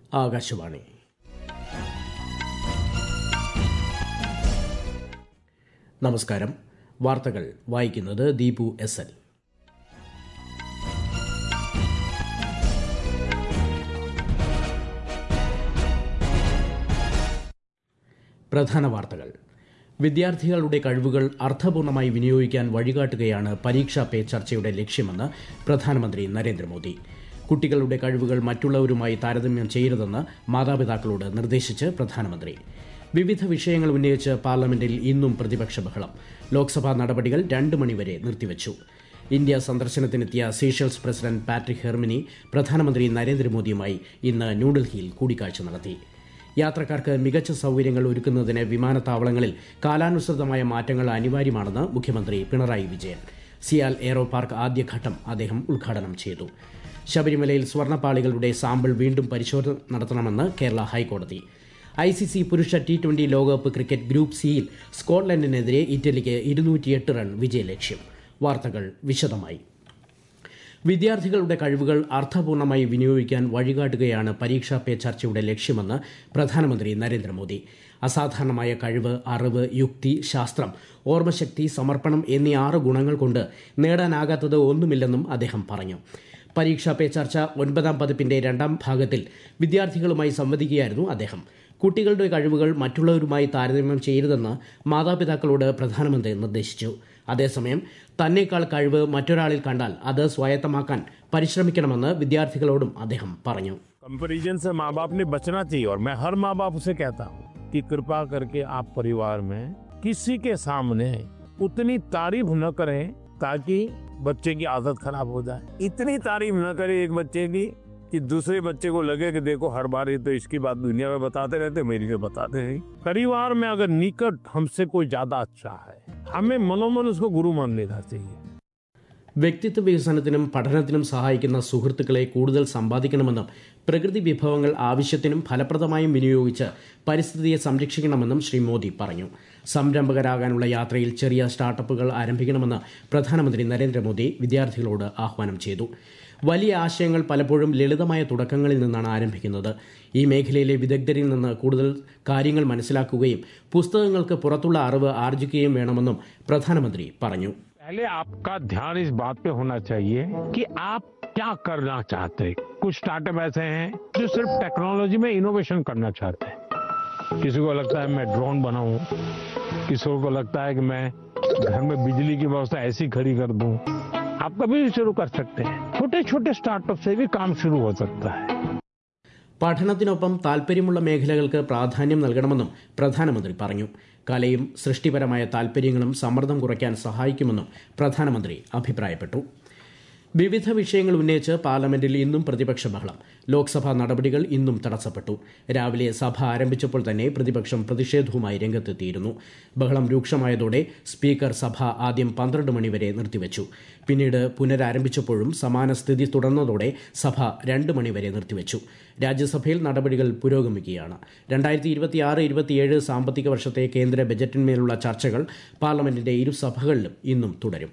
ആകാശവാണി നമസ്കാരം വാർത്തകൾ വായിക്കുന്നത് ദീപു എസ് എൽ പ്രധാന വാർത്തകൾ വിദ്യാർത്ഥികളുടെ കഴിവുകൾ അർത്ഥപൂർണമായി വിനിയോഗിക്കാൻ വഴികാട്ടുകയാണ് പരീക്ഷാ പേ ചർച്ചയുടെ ലക്ഷ്യമെന്ന് പ്രധാനമന്ത്രി നരേന്ദ്രമോദി കുട്ടികളുടെ കഴിവുകൾ മറ്റുള്ളവരുമായി താരതമ്യം ചെയ്യരുതെന്ന് മാതാപിതാക്കളോട് നിർദ്ദേശിച്ച് പ്രധാനമന്ത്രി വിവിധ വിഷയങ്ങൾ ഉന്നയിച്ച് പാർലമെന്റിൽ ഇന്നും പ്രതിപക്ഷ ബഹളം ലോക്സഭാ നടപടികൾ രണ്ട് മണിവരെ നിർത്തിവച്ചു ഇന്ത്യ സന്ദർശനത്തിനെത്തിയ സീഷൽസ് പ്രസിഡന്റ് പാട്രിക് ഹെർമിനി പ്രധാനമന്ത്രി നരേന്ദ്രമോദിയുമായി ഇന്ന് ന്യൂഡൽഹിയിൽ കൂടിക്കാഴ്ച നടത്തി യാത്രക്കാർക്ക് മികച്ച സൌകര്യങ്ങൾ ഒരുക്കുന്നതിന് വിമാനത്താവളങ്ങളിൽ കാലാനുസൃതമായ മാറ്റങ്ങൾ അനിവാര്യമാണെന്ന് മുഖ്യമന്ത്രി പിണറായി വിജയൻ സിയാൽ എയ്റോ പാർക്ക് ആദ്യഘട്ടം അദ്ദേഹം ഉദ്ഘാടനം ചെയ്തു ശബരിമലയിൽ സ്വർണ്ണപ്പാളികളുടെ സാമ്പിൾ വീണ്ടും പരിശോധന നടത്തണമെന്ന് കേരള ഹൈക്കോടതി ഐ സി സി പുരുഷ ടി ട്വന്റി ലോകകപ്പ് ക്രിക്കറ്റ് ഗ്രൂപ്പ് സിയിൽ സ്കോട്ട്ലൻഡിനെതിരെ ഇറ്റലിക്ക് ഇരുന്നൂറ്റിയെട്ട് റൺ വിജയലക്ഷ്യം വാർത്തകൾ വിശദമായി വിദ്യാർത്ഥികളുടെ കഴിവുകൾ അർത്ഥപൂർണമായി വിനിയോഗിക്കാൻ വഴികാട്ടുകയാണ് പരീക്ഷാ പേ ചർച്ചയുടെ ലക്ഷ്യമെന്ന് പ്രധാനമന്ത്രി നരേന്ദ്രമോദി അസാധാരണമായ കഴിവ് അറിവ് യുക്തി ശാസ്ത്രം ഓർമ്മശക്തി സമർപ്പണം എന്നീ ആറ് ഗുണങ്ങൾ കൊണ്ട് നേടാനാകാത്തത് ഒന്നുമില്ലെന്നും അദ്ദേഹം പറഞ്ഞു പരീക്ഷാ പേ ചർച്ച ഒൻപതാം പതിപ്പിന്റെ രണ്ടാം ഭാഗത്തിൽ വിദ്യാർത്ഥികളുമായി സംവദിക്കുകയായിരുന്നു അദ്ദേഹം കുട്ടികളുടെ കഴിവുകൾ മറ്റുള്ളവരുമായി താരതമ്യം ചെയ്യരുതെന്ന് മാതാപിതാക്കളോട് പ്രധാനമന്ത്രി നിർദ്ദേശിച്ചു അതേസമയം തന്നേക്കാൾ കഴിവ് മറ്റൊരാളിൽ കണ്ടാൽ അത് സ്വായത്തമാക്കാൻ പരിശ്രമിക്കണമെന്ന് വിദ്യാർത്ഥികളോടും അദ്ദേഹം പറഞ്ഞു कंपैरिजन से माँ बाप ने बचना चाहिए और मैं हर माँ बाप से कहता हूँ कि कृपा करके आप परिवार में किसी के सामने उतनी तारीफ न करें ताकि बच्चे की आदत खराब हो जाए इतनी तारीफ न करें एक बच्चे की कि दूसरे बच्चे को लगे कि देखो हर बार ये तो इसकी बात दुनिया में बताते रहते मेरी को बताते नहीं परिवार में अगर निकट हमसे कोई ज्यादा अच्छा है हमें मनोमन उसको गुरु मान लेना चाहिए വ്യക്തിത്വ വികസനത്തിനും പഠനത്തിനും സഹായിക്കുന്ന സുഹൃത്തുക്കളെ കൂടുതൽ സമ്പാദിക്കണമെന്നും പ്രകൃതി വിഭവങ്ങൾ ആവശ്യത്തിനും ഫലപ്രദമായും വിനിയോഗിച്ച് പരിസ്ഥിതിയെ സംരക്ഷിക്കണമെന്നും ശ്രീ മോദി പറഞ്ഞു സംരംഭകരാകാനുള്ള യാത്രയിൽ ചെറിയ സ്റ്റാർട്ടപ്പുകൾ ആരംഭിക്കണമെന്ന് പ്രധാനമന്ത്രി നരേന്ദ്രമോദി വിദ്യാർത്ഥികളോട് ആഹ്വാനം ചെയ്തു വലിയ ആശയങ്ങൾ പലപ്പോഴും ലളിതമായ തുടക്കങ്ങളിൽ നിന്നാണ് ആരംഭിക്കുന്നത് ഈ മേഖലയിലെ വിദഗ്ധരിൽ നിന്ന് കൂടുതൽ കാര്യങ്ങൾ മനസ്സിലാക്കുകയും പുസ്തകങ്ങൾക്ക് പുറത്തുള്ള അറിവ് ആർജിക്കുകയും വേണമെന്നും പ്രധാനമന്ത്രി പറഞ്ഞു पहले आपका ध्यान इस बात पे होना चाहिए कि आप क्या करना चाहते हैं कुछ स्टार्टअप ऐसे हैं जो सिर्फ टेक्नोलॉजी में इनोवेशन करना चाहते हैं किसी को लगता है मैं ड्रोन बनाऊं किसी को लगता है कि मैं घर में बिजली की व्यवस्था ऐसी खड़ी कर दूं आप कभी भी शुरू कर सकते हैं छोटे छोटे स्टार्टअप से भी काम शुरू हो सकता है പഠനത്തിനൊപ്പം താൽപ്പര്യമുള്ള മേഖലകൾക്ക് പ്രാധാന്യം നൽകണമെന്നും പ്രധാനമന്ത്രി പറഞ്ഞു കലയും സൃഷ്ടിപരമായ താൽപ്പര്യങ്ങളും സമ്മർദ്ദം കുറയ്ക്കാൻ സഹായിക്കുമെന്നും പ്രധാനമന്ത്രി അഭിപ്രായപ്പെട്ടു വിവിധ വിഷയങ്ങൾ ഉന്നയിച്ച് പാർലമെന്റിൽ ഇന്നും പ്രതിപക്ഷ ബഹളം ലോക്സഭാ നടപടികൾ ഇന്നും തടസ്സപ്പെട്ടു രാവിലെ സഭ ആരംഭിച്ചപ്പോൾ തന്നെ പ്രതിപക്ഷം പ്രതിഷേധവുമായി രംഗത്തെത്തിയിരുന്നു ബഹളം രൂക്ഷമായതോടെ സ്പീക്കർ സഭ ആദ്യം പന്ത്രണ്ട് മണിവരെ നിർത്തിവച്ചു പിന്നീട് പുനരാരംഭിച്ചപ്പോഴും സമാന സ്ഥിതി തുടർന്നതോടെ സഭ രണ്ട് മണിവരെ നിർത്തിവച്ചു രാജ്യസഭയിൽ നടപടികൾ പുരോഗമിക്കുകയാണ് രണ്ടായിരത്തി ഇരുപത്തിയാറ് ഇരുപത്തിയേഴ് സാമ്പത്തിക വർഷത്തെ കേന്ദ്ര ബജറ്റിന്മേലുള്ള ചർച്ചകൾ പാർലമെന്റിന്റെ ഇരുസഭകളിലും ഇന്നും തുടരും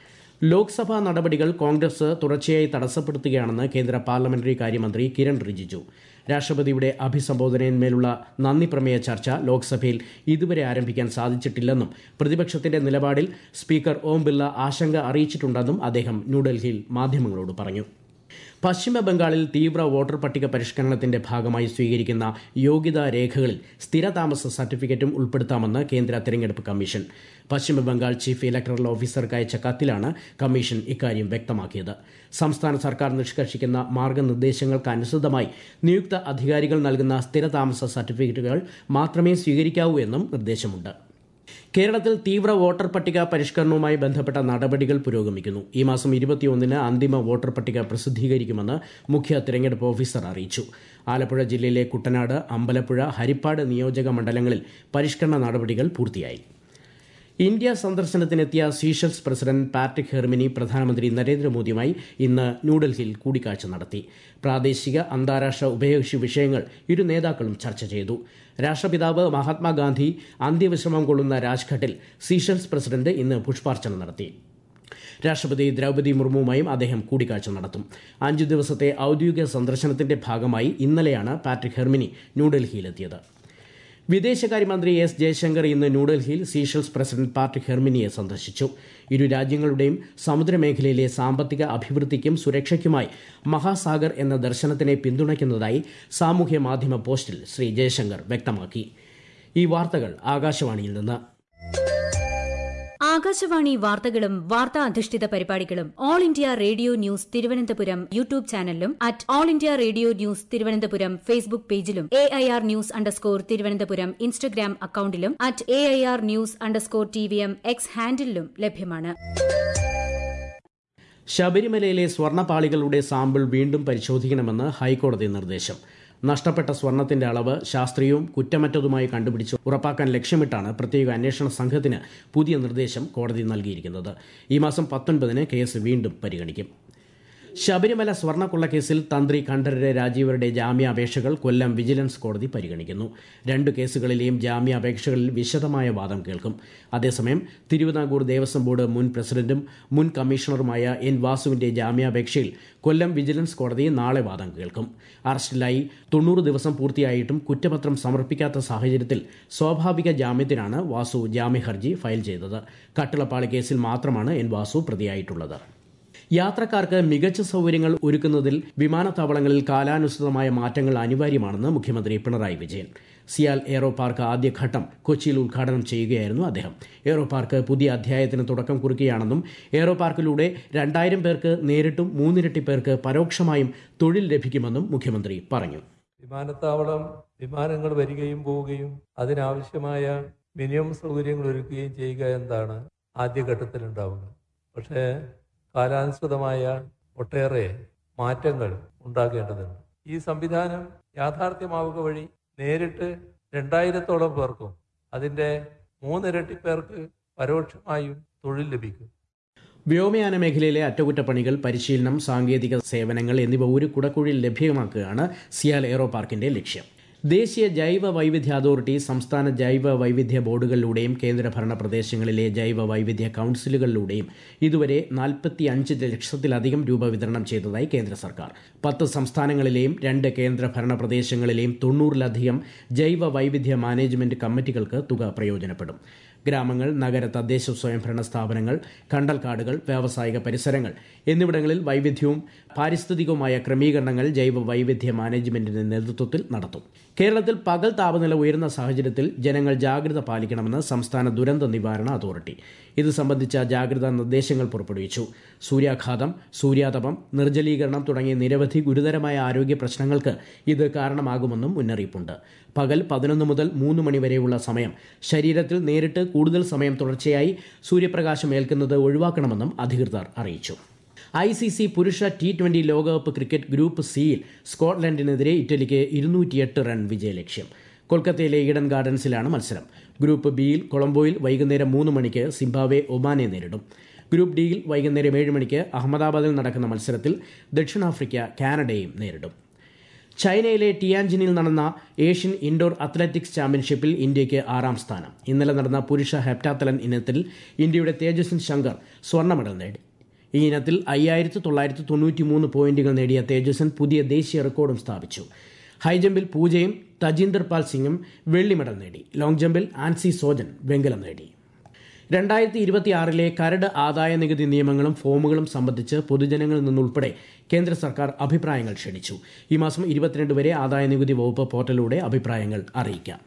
ലോക്സഭാ നടപടികൾ കോൺഗ്രസ് തുടർച്ചയായി തടസ്സപ്പെടുത്തുകയാണെന്ന് കേന്ദ്ര പാർലമെന്ററി കാര്യമന്ത്രി കിരൺ റിജിജു രാഷ്ട്രപതിയുടെ അഭിസംബോധനയിന്മേലുള്ള നന്ദി പ്രമേയ ചർച്ച ലോക്സഭയിൽ ഇതുവരെ ആരംഭിക്കാൻ സാധിച്ചിട്ടില്ലെന്നും പ്രതിപക്ഷത്തിന്റെ നിലപാടിൽ സ്പീക്കർ ഓം ബിർള ആശങ്ക അറിയിച്ചിട്ടുണ്ടെന്നും അദ്ദേഹം ന്യൂഡൽഹിയിൽ മാധ്യമങ്ങളോട് പറഞ്ഞു പശ്ചിമ ബംഗാളിൽ തീവ്ര വോട്ടർ പട്ടിക പരിഷ്കരണത്തിന്റെ ഭാഗമായി സ്വീകരിക്കുന്ന യോഗ്യതാ രേഖകളിൽ സ്ഥിരതാമസ സർട്ടിഫിക്കറ്റും ഉൾപ്പെടുത്താമെന്ന് കേന്ദ്ര തെരഞ്ഞെടുപ്പ് കമ്മീഷൻ പശ്ചിമ ബംഗാൾ ചീഫ് ഇലക്ടറൽ ഓഫീസർക്ക് അയച്ച കത്തിലാണ് കമ്മീഷൻ ഇക്കാര്യം വ്യക്തമാക്കിയത് സംസ്ഥാന സർക്കാർ നിഷ്കർഷിക്കുന്ന മാർഗനിർദ്ദേശങ്ങൾക്ക് അനുസൃതമായി നിയുക്ത അധികാരികൾ നൽകുന്ന സ്ഥിരതാമസ സർട്ടിഫിക്കറ്റുകൾ മാത്രമേ സ്വീകരിക്കാവൂ എന്നും നിർദ്ദേശമുണ്ട് കേരളത്തിൽ തീവ്ര വോട്ടർ പട്ടിക പരിഷ്കരണവുമായി ബന്ധപ്പെട്ട നടപടികൾ പുരോഗമിക്കുന്നു ഈ മാസം ഇരുപത്തിയൊന്നിന് അന്തിമ വോട്ടർ പട്ടിക പ്രസിദ്ധീകരിക്കുമെന്ന് മുഖ്യ തിരഞ്ഞെടുപ്പ് ഓഫീസർ അറിയിച്ചു ആലപ്പുഴ ജില്ലയിലെ കുട്ടനാട് അമ്പലപ്പുഴ ഹരിപ്പാട് നിയോജക മണ്ഡലങ്ങളിൽ പരിഷ്കരണ നടപടികൾ പൂർത്തിയായി ഇന്ത്യ സന്ദർശനത്തിനെത്തിയ സീഷൽസ് പ്രസിഡന്റ് പാട്രിക് ഹെർമിനി പ്രധാനമന്ത്രി നരേന്ദ്രമോദിയുമായി ഇന്ന് ന്യൂഡൽഹിയിൽ കൂടിക്കാഴ്ച നടത്തി പ്രാദേശിക അന്താരാഷ്ട്ര ഉഭയകക്ഷി വിഷയങ്ങൾ ഇരു നേതാക്കളും ചർച്ച ചെയ്തു രാഷ്ട്രപിതാവ് മഹാത്മാഗാന്ധി അന്ത്യവിശ്രമം കൊള്ളുന്ന രാജ്ഘട്ടിൽ സീഷൽസ് പ്രസിഡന്റ് ഇന്ന് പുഷ്പാർച്ചന നടത്തി രാഷ്ട്രപതി ദ്രൗപദി മുർമുവുമായും അദ്ദേഹം കൂടിക്കാഴ്ച നടത്തും അഞ്ചു ദിവസത്തെ ഔദ്യോഗിക സന്ദർശനത്തിന്റെ ഭാഗമായി ഇന്നലെയാണ് പാട്രിക് ഹെർമിനി ന്യൂഡൽഹിയിലെത്തിയത് വിദേശകാര്യമന്ത്രി എസ് ജയശങ്കർ ഇന്ന് ന്യൂഡൽഹിയിൽ സീഷൽസ് പ്രസിഡന്റ് പാട്രിക് ഹെർമിനിയെ സന്ദർശിച്ചു ഇരു രാജ്യങ്ങളുടെയും സമുദ്രമേഖലയിലെ സാമ്പത്തിക അഭിവൃദ്ധിക്കും സുരക്ഷയ്ക്കുമായി മഹാസാഗർ എന്ന ദർശനത്തിനെ പിന്തുണയ്ക്കുന്നതായി സാമൂഹ്യ മാധ്യമ പോസ്റ്റിൽ ശ്രീ ജയശങ്കർ വ്യക്തമാക്കി ഈ വാർത്തകൾ ആകാശവാണിയിൽ നിന്ന് ആകാശവാണി വാർത്തകളും വാർത്താ അധിഷ്ഠിത പരിപാടികളും All India Radio news Thiruvananthapuram YouTube ചാനലിലും at All India Radio news Thiruvananthapuram Facebook പേജിലും A I R news underscore Thiruvananthapuram Instagram അക്കൌണ്ടിലും at A I R news underscore T V M X ഹാൻഡിലും ലഭ്യമാണ് ശബരിമലയിലെ സ്വർണ്ണപ്പാളികളുടെ സാമ്പിൾ വീണ്ടും പരിശോധിക്കണമെന്ന് ഹൈക്കോടതി നിർദ്ദേശം നഷ്ടപ്പെട്ട സ്വർണത്തിന്റെ അളവ് ശാസ്ത്രീയവും കുറ്റമറ്റതുമായി കണ്ടുപിടിച്ച് ഉറപ്പാക്കാൻ ലക്ഷ്യമിട്ടാണ് പ്രത്യേക അന്വേഷണ സംഘത്തിന് പുതിയ നിർദ്ദേശം കോടതി നൽകിയിരിക്കുന്നത് ഈ മാസം പത്തൊൻപതിന് കേസ് വീണ്ടും പരിഗണിക്കും ശബരിമല സ്വർണ്ണക്കൊള്ളക്കേസിൽ തന്ത്രി കണ്ഠരര് രാജീവരുടെ ജാമ്യാപേക്ഷകൾ കൊല്ലം വിജിലൻസ് കോടതി പരിഗണിക്കുന്നു രണ്ട് കേസുകളിലെയും ജാമ്യാപേക്ഷകളിൽ വിശദമായ വാദം കേൾക്കും അതേസമയം തിരുവിതാംകൂർ ദേവസ്വം ബോർഡ് മുൻ പ്രസിഡന്റും മുൻ കമ്മീഷണറുമായ എൻ വാസുവിന്റെ ജാമ്യാപേക്ഷയിൽ കൊല്ലം വിജിലൻസ് കോടതി നാളെ വാദം കേൾക്കും അറസ്റ്റിലായി തൊണ്ണൂറ് ദിവസം പൂർത്തിയായിട്ടും കുറ്റപത്രം സമർപ്പിക്കാത്ത സാഹചര്യത്തിൽ സ്വാഭാവിക ജാമ്യത്തിനാണ് വാസു ജാമ്യഹർജി ഫയൽ ചെയ്തത് കട്ടിളപ്പാളി കേസിൽ മാത്രമാണ് എൻ വാസു പ്രതിയായിട്ടുള്ളത് യാത്രക്കാർക്ക് മികച്ച സൗകര്യങ്ങൾ ഒരുക്കുന്നതിൽ വിമാനത്താവളങ്ങളിൽ കാലാനുസൃതമായ മാറ്റങ്ങൾ അനിവാര്യമാണെന്ന് മുഖ്യമന്ത്രി പിണറായി വിജയൻ സിയാൽ എയറോ പാർക്ക് ആദ്യഘട്ടം കൊച്ചിയിൽ ഉദ്ഘാടനം ചെയ്യുകയായിരുന്നു അദ്ദേഹം എയറോ പാർക്ക് പുതിയ അധ്യായത്തിന് തുടക്കം കുറിക്കുകയാണെന്നും എയറോ പാർക്കിലൂടെ രണ്ടായിരം പേർക്ക് നേരിട്ടും മൂന്നിരട്ടി പേർക്ക് പരോക്ഷമായും തൊഴിൽ ലഭിക്കുമെന്നും മുഖ്യമന്ത്രി പറഞ്ഞു വിമാനത്താവളം വിമാനങ്ങൾ വരികയും പോവുകയും അതിനാവശ്യമായ മിനിമം സൗകര്യങ്ങൾ ഒരുക്കുകയും ചെയ്യുക എന്നതാണ് ആദ്യഘട്ടത്തിൽ ഉണ്ടാവുക പക്ഷേ കാലാനുസൃതമായ ഒട്ടേറെ മാറ്റങ്ങൾ ഉണ്ടാകേണ്ടതുണ്ട് ഈ സംവിധാനം യാഥാർത്ഥ്യമാവുക വഴി നേരിട്ട് രണ്ടായിരത്തോളം പേർക്കും അതിൻ്റെ മൂന്നിരട്ടി പേർക്ക് പരോക്ഷമായും തൊഴിൽ ലഭിക്കും വ്യോമയാന മേഖലയിലെ അറ്റകുറ്റപ്പണികൾ പരിശീലനം സാങ്കേതിക സേവനങ്ങൾ എന്നിവ ഒരു കുടക്കുഴിയിൽ ലഭ്യമാക്കുകയാണ് സിയാൽ എയറോ പാർക്കിന്റെ ലക്ഷ്യം ദേശീയ ജൈവ വൈവിധ്യ അതോറിറ്റി സംസ്ഥാന ജൈവ വൈവിധ്യ ബോർഡുകളിലൂടെയും കേന്ദ്രഭരണ പ്രദേശങ്ങളിലെ ജൈവ വൈവിധ്യ കൌൺസിലുകളിലൂടെയും ഇതുവരെ നാൽപ്പത്തി അഞ്ച് ലക്ഷത്തിലധികം രൂപ വിതരണം ചെയ്തതായി കേന്ദ്ര സർക്കാർ പത്ത് സംസ്ഥാനങ്ങളിലെയും രണ്ട് കേന്ദ്രഭരണ പ്രദേശങ്ങളിലെയും തൊണ്ണൂറിലധികം ജൈവ വൈവിധ്യ മാനേജ്മെന്റ് കമ്മിറ്റികൾക്ക് തുക പ്രയോജനപ്പെടും ഗ്രാമങ്ങൾ നഗര തദ്ദേശ സ്വയംഭരണ സ്ഥാപനങ്ങൾ കണ്ടൽക്കാടുകൾ വ്യാവസായിക പരിസരങ്ങൾ എന്നിവിടങ്ങളിൽ വൈവിധ്യവും പാരിസ്ഥിതികവുമായ ക്രമീകരണങ്ങൾ ജൈവ വൈവിധ്യ മാനേജ്മെന്റിന്റെ നേതൃത്വത്തിൽ നടത്തും കേരളത്തിൽ പകൽ താപനില ഉയരുന്ന സാഹചര്യത്തിൽ ജനങ്ങൾ ജാഗ്രത പാലിക്കണമെന്ന് സംസ്ഥാന ദുരന്ത നിവാരണ അതോറിറ്റി ഇത് സംബന്ധിച്ച ജാഗ്രതാ നിർദ്ദേശങ്ങൾ പുറപ്പെടുവിച്ചു സൂര്യാഘാതം സൂര്യാതപം നിർജ്ജലീകരണം തുടങ്ങിയ നിരവധി ഗുരുതരമായ ആരോഗ്യ പ്രശ്നങ്ങൾക്ക് ഇത് കാരണമാകുമെന്നും മുന്നറിയിപ്പുണ്ട് പകൽ പതിനൊന്ന് മുതൽ മൂന്ന് മണിവരെയുള്ള സമയം ശരീരത്തിൽ നേരിട്ട് കൂടുതൽ സമയം തുടർച്ചയായി സൂര്യപ്രകാശം ഏൽക്കുന്നത് ഒഴിവാക്കണമെന്നും അധികൃതർ അറിയിച്ചു ഐ സി സി പുരുഷ ടി ട്വന്റി ലോകകപ്പ് ക്രിക്കറ്റ് ഗ്രൂപ്പ് സിയിൽ സ്കോട്ട്ലൻഡിനെതിരെ ഇറ്റലിക്ക് ഇരുന്നൂറ്റിയെട്ട് റൺ വിജയലക്ഷ്യം കൊൽക്കത്തയിലെ ഈഡൻ ഗാർഡൻസിലാണ് മത്സരം ഗ്രൂപ്പ് ബിയിൽ കൊളംബോയിൽ വൈകുന്നേരം മൂന്ന് മണിക്ക് സിംബാബ്വെ ഒമാനെ നേരിടും ഗ്രൂപ്പ് ഡിയിൽ വൈകുന്നേരം ഏഴ് മണിക്ക് അഹമ്മദാബാദിൽ നടക്കുന്ന മത്സരത്തിൽ ദക്ഷിണാഫ്രിക്ക കാനഡയും നേരിടും ചൈനയിലെ ടിയാൻജിനിൽ നടന്ന ഏഷ്യൻ ഇൻഡോർ അത്ലറ്റിക്സ് ചാമ്പ്യൻഷിപ്പിൽ ഇന്ത്യയ്ക്ക് ആറാം സ്ഥാനം ഇന്നലെ നടന്ന പുരുഷ ഹെപ്റ്റാത്തലൻ ഇനത്തിൽ ഇന്ത്യയുടെ തേജസ്വിൻ ശങ്കർ സ്വർണ്ണ മെഡൽ നേടി ഈ ഇനത്തിൽ അയ്യായിരത്തി തൊള്ളായിരത്തി തൊണ്ണൂറ്റി മൂന്ന് പോയിന്റുകൾ നേടിയ തേജസ്വൻ പുതിയ ദേശീയ റെക്കോർഡും സ്ഥാപിച്ചു ഹൈജമ്പിൽ പൂജയും തജീന്ദർ പാൽ സിംഗും വെള്ളി മെഡൽ നേടി ലോങ് ജമ്പിൽ ആൻസി സോജൻ വെങ്കലം നേടി രണ്ടായിരത്തി ഇരുപത്തിയാറിലെ കരട് ആദായ നികുതി നിയമങ്ങളും ഫോമുകളും സംബന്ധിച്ച് പൊതുജനങ്ങളിൽ നിന്നുൾപ്പെടെ കേന്ദ്ര സർക്കാർ അഭിപ്രായങ്ങൾ ക്ഷണിച്ചു ഈ മാസം ഇരുപത്തിരണ്ട് വരെ ആദായ നികുതി വകുപ്പ് പോർട്ടലിലൂടെ അഭിപ്രായങ്ങൾ അറിയിക്കാം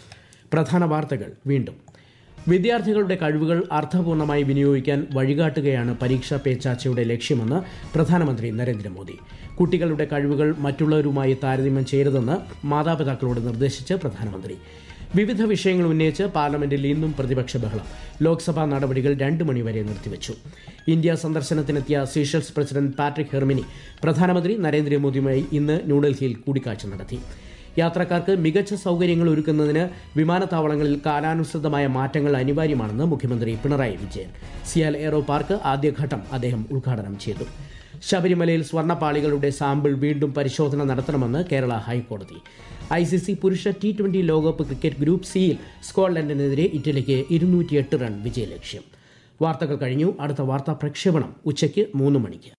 പ്രധാന വാർത്തകൾ വീണ്ടും വിദ്യാർത്ഥികളുടെ കഴിവുകൾ അർത്ഥപൂർണമായി വിനിയോഗിക്കാൻ വഴികാട്ടുകയാണ് പരീക്ഷാ പേച്ചാച്ചയുടെ ലക്ഷ്യമെന്ന് പ്രധാനമന്ത്രി നരേന്ദ്രമോദി കുട്ടികളുടെ കഴിവുകൾ മറ്റുള്ളവരുമായി താരതമ്യം ചെയ്യരുതെന്ന് മാതാപിതാക്കളോട് നിർദ്ദേശിച്ച് പ്രധാനമന്ത്രി വിവിധ വിഷയങ്ങൾ ഉന്നയിച്ച് പാർലമെന്റിൽ ഇന്നും പ്രതിപക്ഷ ബഹളം ലോക്സഭാ നടപടികൾ രണ്ടു മണിവരെ നിർത്തിവച്ചു ഇന്ത്യ സന്ദർശനത്തിനെത്തിയ സീഷൽസ് പ്രസിഡന്റ് പാട്രിക് ഹെർമിനി പ്രധാനമന്ത്രി നരേന്ദ്രമോദിയുമായി ഇന്ന് ന്യൂഡൽഹിയിൽ കൂടിക്കാഴ്ച നടത്തി യാത്രക്കാർക്ക് മികച്ച സൗകര്യങ്ങൾ ഒരുക്കുന്നതിന് വിമാനത്താവളങ്ങളിൽ കാലാനുസൃതമായ മാറ്റങ്ങൾ അനിവാര്യമാണെന്ന് മുഖ്യമന്ത്രി പിണറായി വിജയൻ സിയാൽ എയറോ പാർക്ക് ആദ്യഘട്ടം അദ്ദേഹം ഉദ്ഘാടനം ചെയ്തു ശബരിമലയിൽ സ്വർണ്ണപ്പാളികളുടെ സാമ്പിൾ വീണ്ടും പരിശോധന നടത്തണമെന്ന് കേരള ഹൈക്കോടതി ഐ സി സി പുരുഷ ടി ട്വന്റി ലോകകപ്പ് ക്രിക്കറ്റ് ഗ്രൂപ്പ് സിയിൽ സ്കോട്ട്ലൻഡിനെതിരെ ഇറ്റലിക്ക് ഇരുന്നൂറ്റിയെട്ട് റൺ വിജയലക്ഷ്യം വാർത്തകൾ കഴിഞ്ഞു അടുത്ത വാർത്താ പ്രക്ഷേപണം ഉച്ചയ്ക്ക് മൂന്ന് മണിക്ക്